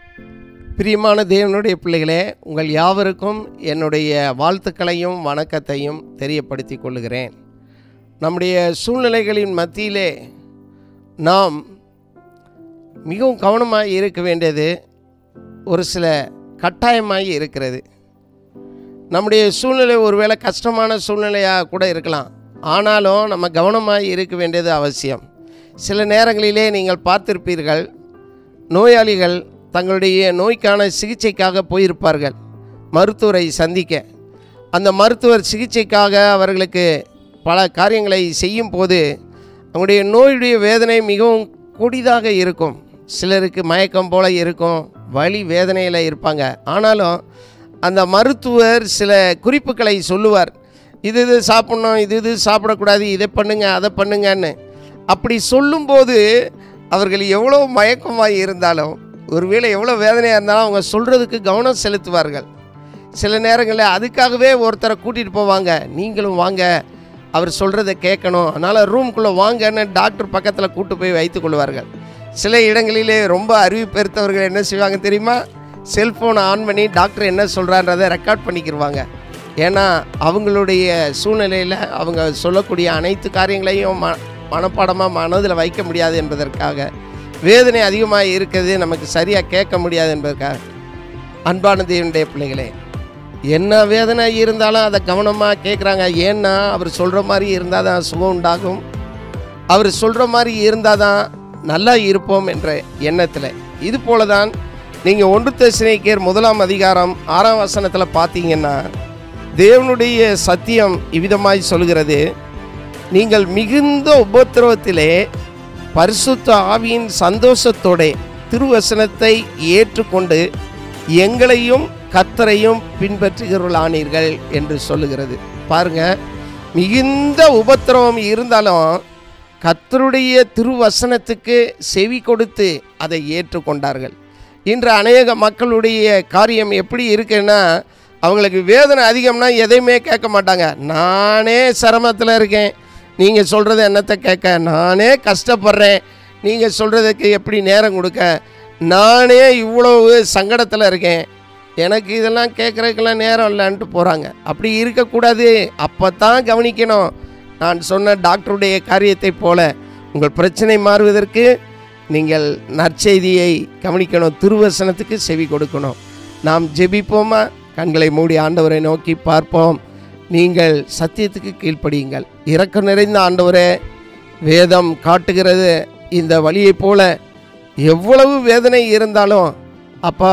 பிரியமான தேவனுடைய பிள்ளைகளே உங்கள் யாவருக்கும் என்னுடைய வாழ்த்துக்களையும் வணக்கத்தையும் தெரியப்படுத்திக் கொள்கிறேன் நம்முடைய சூழ்நிலைகளின் மத்தியிலே நாம் மிகவும் கவனமாக இருக்க வேண்டியது ஒரு சில கட்டாயமாகி இருக்கிறது நம்முடைய சூழ்நிலை ஒருவேளை கஷ்டமான சூழ்நிலையாக கூட இருக்கலாம் ஆனாலும் நம்ம கவனமாக இருக்க வேண்டியது அவசியம் சில நேரங்களிலே நீங்கள் பார்த்திருப்பீர்கள் நோயாளிகள் தங்களுடைய நோய்க்கான சிகிச்சைக்காக போயிருப்பார்கள் மருத்துவரை சந்திக்க அந்த மருத்துவர் சிகிச்சைக்காக அவர்களுக்கு பல காரியங்களை செய்யும் போது அவங்களுடைய நோயுடைய வேதனை மிகவும் கொடிதாக இருக்கும் சிலருக்கு மயக்கம் போல இருக்கும் வலி வேதனையில் இருப்பாங்க ஆனாலும் அந்த மருத்துவர் சில குறிப்புகளை சொல்லுவார் இது இது சாப்பிட்ணும் இது இது சாப்பிடக்கூடாது இதை பண்ணுங்க அதை பண்ணுங்கன்னு அப்படி சொல்லும்போது அவர்கள் எவ்வளோ மயக்கமாக இருந்தாலும் ஒருவேளை எவ்வளோ வேதனையாக இருந்தாலும் அவங்க சொல்கிறதுக்கு கவனம் செலுத்துவார்கள் சில நேரங்களில் அதுக்காகவே ஒருத்தரை கூட்டிகிட்டு போவாங்க நீங்களும் வாங்க அவர் சொல்கிறத கேட்கணும் அதனால் ரூம்குள்ளே வாங்கன்னு டாக்டர் பக்கத்தில் கூட்டு போய் வைத்துக் கொள்வார்கள் சில இடங்களிலே ரொம்ப அறிவு பெருத்தவர்கள் என்ன செய்வாங்க தெரியுமா செல்ஃபோனை ஆன் பண்ணி டாக்டர் என்ன சொல்கிறான்றதை ரெக்கார்ட் பண்ணிக்கிடுவாங்க ஏன்னா அவங்களுடைய சூழ்நிலையில் அவங்க சொல்லக்கூடிய அனைத்து காரியங்களையும் ம மனப்பாடமாக மனதில் வைக்க முடியாது என்பதற்காக வேதனை அதிகமாக இருக்கிறது நமக்கு சரியாக கேட்க முடியாது என்பதற்காக அன்பான தேவனுடைய பிள்ளைகளே என்ன வேதனை இருந்தாலும் அதை கவனமாக கேட்குறாங்க ஏன்னா அவர் சொல்கிற மாதிரி இருந்தால் தான் சுகம் உண்டாகும் அவர் சொல்கிற மாதிரி இருந்தால் தான் நல்லா இருப்போம் என்ற எண்ணத்தில் இது போல தான் நீங்கள் ஒன்று தசினைக்கேர் முதலாம் அதிகாரம் ஆறாம் வசனத்தில் பார்த்தீங்கன்னா தேவனுடைய சத்தியம் இவ்விதமாய் சொல்கிறது நீங்கள் மிகுந்த உபத்திரவத்திலே பரிசுத்த ஆவியின் சந்தோஷத்தோட திருவசனத்தை ஏற்றுக்கொண்டு எங்களையும் கத்தரையும் பின்பற்றுகிறவர்களானீர்கள் என்று சொல்லுகிறது பாருங்க மிகுந்த உபத்திரவம் இருந்தாலும் கத்தருடைய திருவசனத்துக்கு செவி கொடுத்து அதை ஏற்றுக்கொண்டார்கள் இன்று அநேக மக்களுடைய காரியம் எப்படி இருக்குன்னா அவங்களுக்கு வேதனை அதிகம்னா எதையுமே கேட்க மாட்டாங்க நானே சிரமத்தில் இருக்கேன் நீங்கள் சொல்கிறது என்னத்தை கேட்க நானே கஷ்டப்படுறேன் நீங்கள் சொல்கிறதுக்கு எப்படி நேரம் கொடுக்க நானே இவ்வளவு சங்கடத்தில் இருக்கேன் எனக்கு இதெல்லாம் கேட்குறதுக்கெல்லாம் நேரம் இல்லைன்ட்டு போகிறாங்க அப்படி இருக்கக்கூடாது அப்போ தான் கவனிக்கணும் நான் சொன்ன டாக்டருடைய காரியத்தைப் போல உங்கள் பிரச்சனை மாறுவதற்கு நீங்கள் நற்செய்தியை கவனிக்கணும் திருவசனத்துக்கு செவி கொடுக்கணும் நாம் ஜெபிப்போமா கண்களை மூடி ஆண்டவரை நோக்கி பார்ப்போம் நீங்கள் சத்தியத்துக்கு கீழ்ப்படியுங்கள் இரக்கம் நிறைந்த ஆண்டவரே வேதம் காட்டுகிறது இந்த வழியைப் போல எவ்வளவு வேதனை இருந்தாலும் அப்பா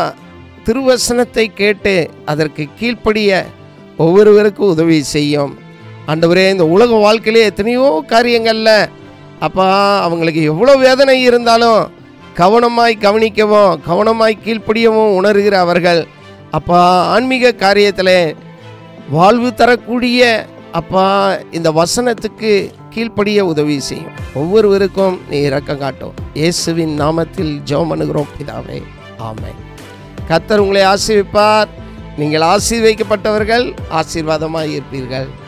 திருவசனத்தை கேட்டு அதற்கு கீழ்ப்படிய ஒவ்வொருவருக்கும் உதவி செய்யும் ஆண்டவரே இந்த உலக வாழ்க்கையிலே எத்தனையோ காரியங்களில் அப்பா அவங்களுக்கு எவ்வளோ வேதனை இருந்தாலும் கவனமாய் கவனிக்கவும் கவனமாய் கீழ்ப்படியவும் உணர்கிற அவர்கள் அப்பா ஆன்மீக காரியத்தில் வாழ்வு தரக்கூடிய அப்பா இந்த வசனத்துக்கு கீழ்ப்படிய உதவி செய்யும் ஒவ்வொருவருக்கும் நீ இரக்கம் காட்டும் இயேசுவின் நாமத்தில் ஜெபம் பண்ணுகிறோம் பிதாவே ஆமென் கத்தர் உங்களை ஆசீர்விப்பார் நீங்கள் ஆசீர்வைக்கப்பட்டவர்கள் ஆசீர்வாதமாக இருப்பீர்கள்